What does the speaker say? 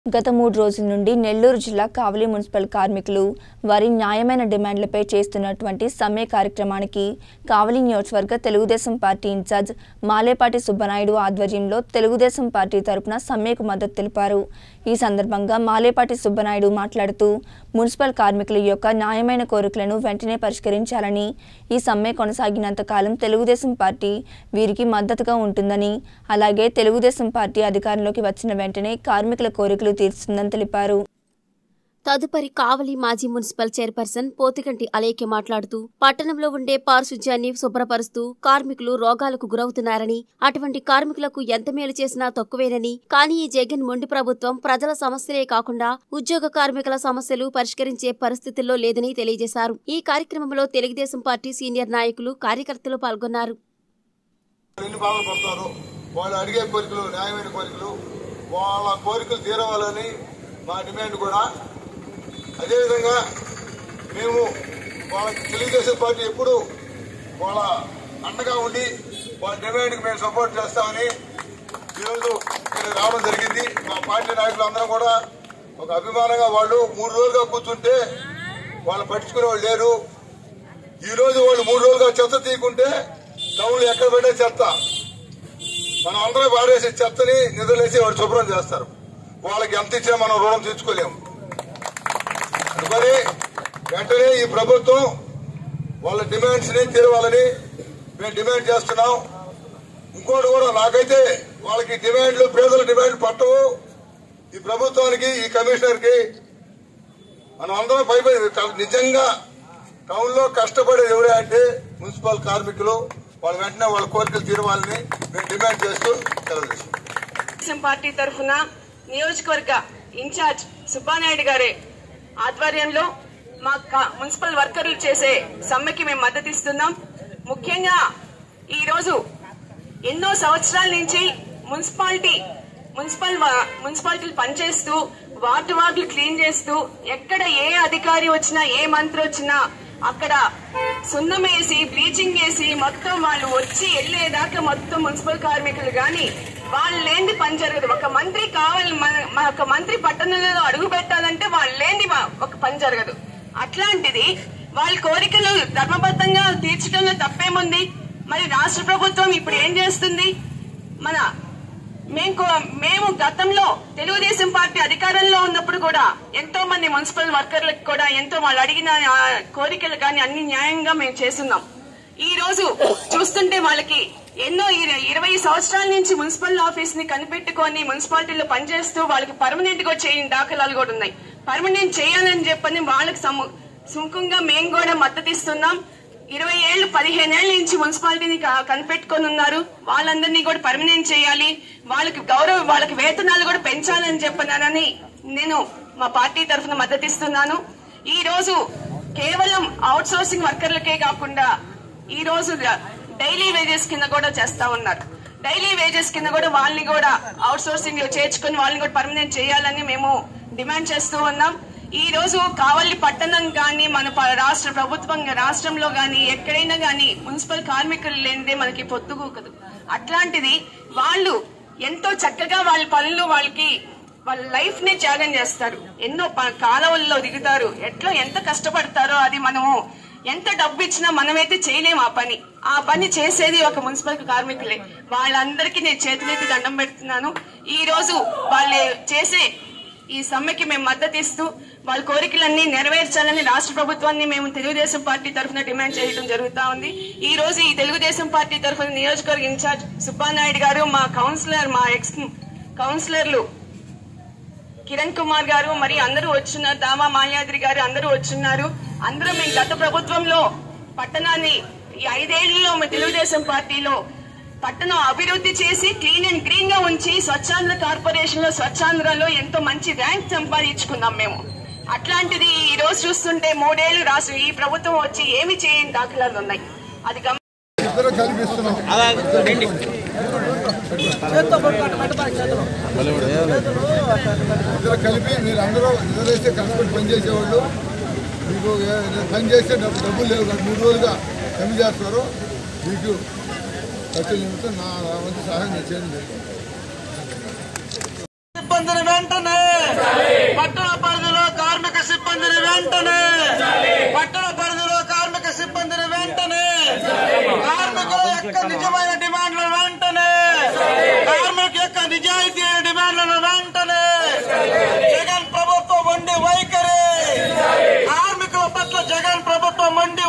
గత మూడు రోజుల నుండి నెల్లూరు జిల్లా కావలి మున్సిపల్ కార్మికులు వారి న్యాయమైన డిమాండ్లపై చేస్తున్నటువంటి సమ్మె కార్యక్రమానికి కావలి నియోజకవర్గ తెలుగుదేశం పార్టీ ఇన్ఛార్జ్ మాలేపాటి సుబ్బనాయుడు ఆధ్వర్యంలో తెలుగుదేశం పార్టీ తరపున సమ్మెకు మద్దతు తెలిపారు ఈ సందర్భంగా మాలేపాటి సుబ్బనాయుడు మాట్లాడుతూ మున్సిపల్ కార్మికుల యొక్క న్యాయమైన కోరికలను వెంటనే పరిష్కరించాలని ఈ సమ్మె కొనసాగినంత కాలం తెలుగుదేశం పార్టీ వీరికి మద్దతుగా ఉంటుందని అలాగే తెలుగుదేశం పార్టీ అధికారంలోకి వచ్చిన వెంటనే కార్మికుల కోరికలు తీర్చుతుందని తెలిపారు తదుపరి కావలి మాజీ మున్సిపల్ చైర్పర్సన్ పోతికంటి అలేఖ్య మాట్లాడుతూ పట్టణంలో ఉండే పారిశుధ్యాన్ని శుభ్రపరుస్తూ కార్మికులు రోగాలకు గురవుతున్నారని అటువంటి కార్మికులకు ఎంత మేలు చేసినా తక్కువేనని కానీ ఈ జగన్ మొండి ప్రభుత్వం ప్రజల సమస్యలే కాకుండా ఉద్యోగ కార్మికుల సమస్యలు పరిష్కరించే పరిస్థితుల్లో లేదని తెలియజేశారు ఈ కార్యక్రమంలో తెలుగుదేశం పార్టీ సీనియర్ నాయకులు కార్యకర్తలు పాల్గొన్నారు ఎన్ని బాధలు పడతారు వాళ్ళు అడిగే కోరికలు న్యాయమైన కోరికలు వాళ్ళ కోరికలు తీరవాలని మా డిమాండ్ కూడా అదేవిధంగా మేము వాళ్ళకి తెలుగుదేశం పార్టీ ఎప్పుడు వాళ్ళ అండగా ఉండి వాళ్ళ డిమాండ్కి మేము సపోర్ట్ చేస్తామని ఈరోజు ఇక్కడ రావడం జరిగింది మా పార్టీ నాయకులు అందరం కూడా ఒక అభిమానంగా వాళ్ళు మూడు రోజులుగా కూర్చుంటే వాళ్ళు పట్టించుకునే వాళ్ళు లేరు ఈ రోజు వాళ్ళు మూడు రోజులుగా చెత్త తీయకుంటే టౌన్లో ఎక్కడ పెట్టే చెత్త మనం అందరూ పారేసే చెత్తని నిద్రలేసి వాడు శుభ్రం చేస్తారు వాళ్ళకి ఎంత ఇచ్చినా మనం రుణం తీర్చుకోలేము అందుకని వెంటనే ఈ ప్రభుత్వం వాళ్ళ డిమాండ్స్ ని తీరవాలని మేము డిమాండ్ చేస్తున్నాం ఇంకోటి కూడా నాకైతే వాళ్ళకి డిమాండ్లు పేదల డిమాండ్ పట్టవు ఈ ప్రభుత్వానికి ఈ కమిషనర్ కి మనం అందరం పైపై నిజంగా టౌన్ లో కష్టపడేది ఎవరే అంటే మున్సిపల్ కార్మికులు వాళ్ళ వెంటనే వాళ్ళ కోరికలు తీరవాలని మేము డిమాండ్ చేస్తూ తెలియజేస్తాం తెలుగుదేశం పార్టీ తరఫున నియోజకవర్గ ఇన్ఛార్జ్ సుబ్బానాయుడు గారి ఆధ్వర్యంలో మా క- మున్సిపల్ వర్కర్లు చేసే సమ్మెకి మేము మద్దతు ఇస్తున్నాం ముఖ్యంగా ఈ రోజు ఎన్నో సంవత్సరాల నుంచి మున్సిపాలిటీ మున్సిపల్ వా- మున్సిపాలిటీలు పనిచేస్తూ వార్డు వార్డులు క్లీన్ చేస్తూ ఎక్కడ ఏ అధికారి వచ్చినా ఏ మంత్రి వచ్చినా అక్కడ సున్నం వేసి బ్లీచింగ్ వేసి మొత్తం వాళ్ళు వచ్చి వెళ్లేదాకా మొత్తం మున్సిపల్ కార్మికులు గాని వాళ్ళు లేని పని జరగదు ఒక మంత్రి కావాలి మన- మన ఒక మంత్రి పట్టణంలో అడుగు పెట్టాలంటే వాళ్ళు లేని ఒక పని జరగదు అట్లాంటిది వాళ్ళ కోరికలు ధర్మబద్ధంగా తీర్చడంలో తప్పేముంది మరి రాష్ట్ర ప్రభుత్వం ఇప్పుడు ఏం చేస్తుంది మన మేము కో- మేము గతంలో తెలుగుదేశం పార్టీ అధికారంలో ఉన్నప్పుడు కూడా ఎంతో మంది మున్సిపల్ వర్కర్లకు కూడా ఎంతో వాళ్ళు అడిగిన ఆ, కోరికలు కానీ అన్ని న్యాయంగా మేము చేస్తున్నాం ఈ రోజు చూస్తుంటే వాళ్ళకి ఎన్నో ఇర- ఇరవై సంవత్సరాల నుంచి మున్సిపల్ ఆఫీస్ ని కనిపెట్టుకొని మున్సిపాలిటీలో పనిచేస్తూ వాళ్ళకి పర్మనెంట్ గా చేయని దాఖలాలు కూడా ఉన్నాయి పర్మనెంట్ చేయాలని చెప్పని వాళ్ళకి సము- సుముఖంగా మేము కూడా మద్దతు ఇస్తున్నాం ఇరవై ఏళ్ళు పదిహేను ఏళ్ల నుంచి మున్సిపాలిటీని క- కనిపెట్టుకొని ఉన్నారు వాళ్ళందరినీ కూడా పర్మనెంట్ చేయాలి వాళ్ళకి గౌరవ వాళ్ళకి వేతనాలు కూడా పెంచాలని చెప్పనానని నేను మా పార్టీ తరఫున మద్దతు ఇస్తున్నాను ఈ రోజు కేవలం అవుట్ సోర్సింగ్ వర్కర్లకే కాకుండా ఈ రోజు డైలీ వేజెస్ కింద కూడా చేస్తా ఉన్నారు డైలీ వేజెస్ కింద కూడా వాళ్ళని కూడా అవుట్ సోర్సింగ్ లో చేర్చుకొని వాళ్ళని కూడా పర్మనెంట్ చేయాలని మేము డిమాండ్ చేస్తూ ఉన్నాం ఈ రోజు కావలి పట్టణం గాని మన ప- రాష్ట్ర ప్రభుత్వం రాష్ట్రంలో గాని ఎక్కడైనా గాని మున్సిపల్ కార్మికులు లేనిదే మనకి పొత్తుకోకదు అట్లాంటిది వాళ్ళు ఎంతో చక్కగా వాళ్ళ పనులు వాళ్ళకి వాళ్ళ లైఫ్ ని త్యాగం చేస్తారు ఎన్నో ప- కాలువల్లో దిగుతారు ఎట్లా ఎంత కష్టపడతారో అది మనము ఎంత డబ్బు ఇచ్చినా మనమైతే చేయలేము ఆ పని ఆ పని చేసేది ఒక మున్సిపల్ కార్మికులే వాళ్ళందరికీ నేను చేతులెత్తి దండం పెడుతున్నాను ఈ రోజు వాళ్ళు చేసే ఈ సమ్మెకి మేము మద్దతు ఇస్తూ వాళ్ళ కోరికలన్నీ నెరవేర్చాలని రాష్ట్ర ప్రభుత్వాన్ని మేము తెలుగుదేశం పార్టీ తరఫున డిమాండ్ చేయడం జరుగుతా ఉంది ఈ రోజు ఈ తెలుగుదేశం పార్టీ తరఫున నియోజకవర్గ ఇన్ఛార్జ్ సుబ్బానాయుడు గారు మా కౌన్సిలర్ మా ఎక్స్ కౌన్సిలర్లు కిరణ్ కుమార్ గారు మరి అందరూ వచ్చున్నారు దామా మాల్యాద్రి గారు అందరూ వచ్చున్నారు అందరూ మేము గత ప్రభుత్వంలో పట్టణాన్ని ఈ ఐదేళ్లలో మా తెలుగుదేశం పార్టీలో పట్టణం అభివృద్ధి చేసి క్లీన్ అండ్ గ్రీన్ గా ఉంచి స్వచ్ఛాంధ్ర కార్పొరేషన్ లో స్వచ్ఛాంధ్రలో ఎంతో మంచి ర్యాంక్ సంపాదించుకున్నాం మేము అట్లాంటిది ఈ రోజు చూస్తుంటే మూడేళ్లు రాష్ట్ర ఈ ప్రభుత్వం వచ్చి ఏమి చేయని దాఖలాలు ఉన్నాయి అది గమ ఇద్దరు కల్పిస్తున్నాం ఇద్దరు కలిపి మీరు అందరూ నిద్రలేస్తే కష్టపడి పనిచేసేవాళ్ళు మీకు ఏ- పని చేస్తే డబ్బు డబ్బులు లేవు కదా మూడు రోజులుగా పని చేస్తారు మీకు ఖర్చు నిమిత్తం నా నా వంతు సహాయం నేను చేయడం జరిగింది ఇబ్బందిని వెంటనే యొక్క నిజమైన డిమాండ్లను వెంటనే కార్మికుల యొక్క నిజాయితీ అయిన డిమాండ్లను వెంటనే జగన్ ప్రభుత్వం ఉండి వైఖరి కార్మికుల పట్ల జగన్ ప్రభుత్వం ఉండి